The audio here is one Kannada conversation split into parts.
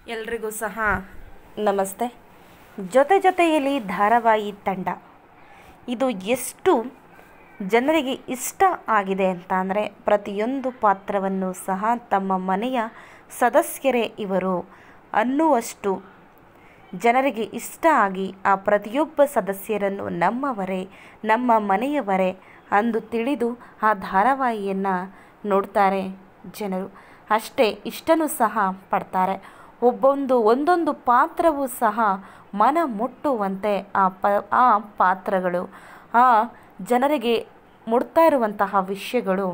ಎಲ್ರಿಗೂ ಸಹ ನಮಸ್ತೆ ಜೊತೆ ಜೊತೆಯಲ್ಲಿ ಧಾರಾವಾಹಿ ತಂಡ ಇದು ಎಷ್ಟು ಜನರಿಗೆ ಇಷ್ಟ ಆಗಿದೆ ಅಂತ ಅಂದರೆ ಪ್ರತಿಯೊಂದು ಪಾತ್ರವನ್ನು ಸಹ ತಮ್ಮ ಮನೆಯ ಸದಸ್ಯರೇ ಇವರು ಅನ್ನುವಷ್ಟು ಜನರಿಗೆ ಇಷ್ಟ ಆಗಿ ಆ ಪ್ರತಿಯೊಬ್ಬ ಸದಸ್ಯರನ್ನು ನಮ್ಮವರೇ ನಮ್ಮ ಮನೆಯವರೇ ಅಂದು ತಿಳಿದು ಆ ಧಾರಾವಾಹಿಯನ್ನು ನೋಡ್ತಾರೆ ಜನರು ಅಷ್ಟೇ ಇಷ್ಟನೂ ಸಹ ಪಡ್ತಾರೆ ಒಬ್ಬೊಂದು ಒಂದೊಂದು ಪಾತ್ರವೂ ಸಹ ಮನ ಮುಟ್ಟುವಂತೆ ಆ ಪ ಆ ಪಾತ್ರಗಳು ಆ ಜನರಿಗೆ ಮುಡ್ತಾ ಇರುವಂತಹ ವಿಷಯಗಳು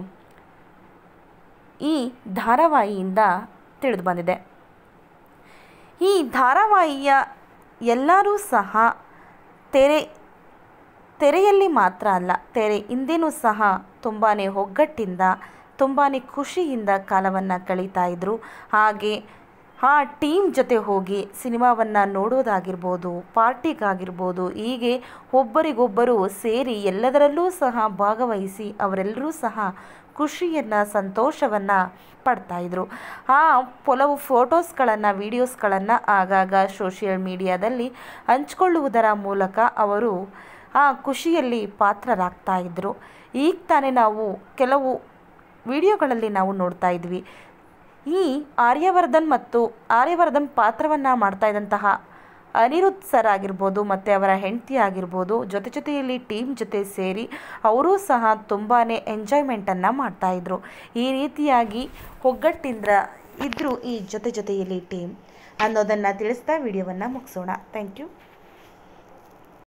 ಈ ಧಾರಾವಾಹಿಯಿಂದ ತಿಳಿದು ಬಂದಿದೆ ಈ ಧಾರಾವಾಹಿಯ ಎಲ್ಲರೂ ಸಹ ತೆರೆ ತೆರೆಯಲ್ಲಿ ಮಾತ್ರ ಅಲ್ಲ ತೆರೆ ಹಿಂದೆನೂ ಸಹ ತುಂಬಾ ಒಗ್ಗಟ್ಟಿಂದ ತುಂಬಾ ಖುಷಿಯಿಂದ ಕಾಲವನ್ನು ಕಳೀತಾ ಇದ್ದರು ಹಾಗೆ ಆ ಟೀಮ್ ಜೊತೆ ಹೋಗಿ ಸಿನಿಮಾವನ್ನು ನೋಡೋದಾಗಿರ್ಬೋದು ಪಾರ್ಟಿಗಾಗಿರ್ಬೋದು ಹೀಗೆ ಒಬ್ಬರಿಗೊಬ್ಬರು ಸೇರಿ ಎಲ್ಲದರಲ್ಲೂ ಸಹ ಭಾಗವಹಿಸಿ ಅವರೆಲ್ಲರೂ ಸಹ ಖುಷಿಯನ್ನು ಸಂತೋಷವನ್ನು ಪಡ್ತಾಯಿದ್ರು ಆ ಕೆಲವು ಫೋಟೋಸ್ಗಳನ್ನು ವೀಡಿಯೋಸ್ಗಳನ್ನು ಆಗಾಗ ಸೋಷಿಯಲ್ ಮೀಡಿಯಾದಲ್ಲಿ ಹಂಚ್ಕೊಳ್ಳುವುದರ ಮೂಲಕ ಅವರು ಆ ಖುಷಿಯಲ್ಲಿ ಪಾತ್ರರಾಗ್ತಾ ಇದ್ದರು ಈಗ ತಾನೇ ನಾವು ಕೆಲವು ವಿಡಿಯೋಗಳಲ್ಲಿ ನಾವು ನೋಡ್ತಾ ಇದ್ವಿ ಈ ಆರ್ಯವರ್ಧನ್ ಮತ್ತು ಆರ್ಯವರ್ಧನ್ ಪಾತ್ರವನ್ನು ಮಾಡ್ತಾ ಇದ್ದಂತಹ ಅನಿರುದ್ಧ್ ಸರ್ ಆಗಿರ್ಬೋದು ಮತ್ತು ಅವರ ಹೆಂಡತಿ ಆಗಿರ್ಬೋದು ಜೊತೆ ಜೊತೆಯಲ್ಲಿ ಟೀಮ್ ಜೊತೆ ಸೇರಿ ಅವರೂ ಸಹ ತುಂಬಾ ಎಂಜಾಯ್ಮೆಂಟನ್ನು ಮಾಡ್ತಾಯಿದ್ರು ಈ ರೀತಿಯಾಗಿ ಒಗ್ಗಟ್ಟಿಂದ ಇದ್ದರು ಈ ಜೊತೆ ಜೊತೆಯಲ್ಲಿ ಟೀಮ್ ಅನ್ನೋದನ್ನು ತಿಳಿಸ್ತಾ ವಿಡಿಯೋವನ್ನು ಮುಗಿಸೋಣ ಥ್ಯಾಂಕ್ ಯು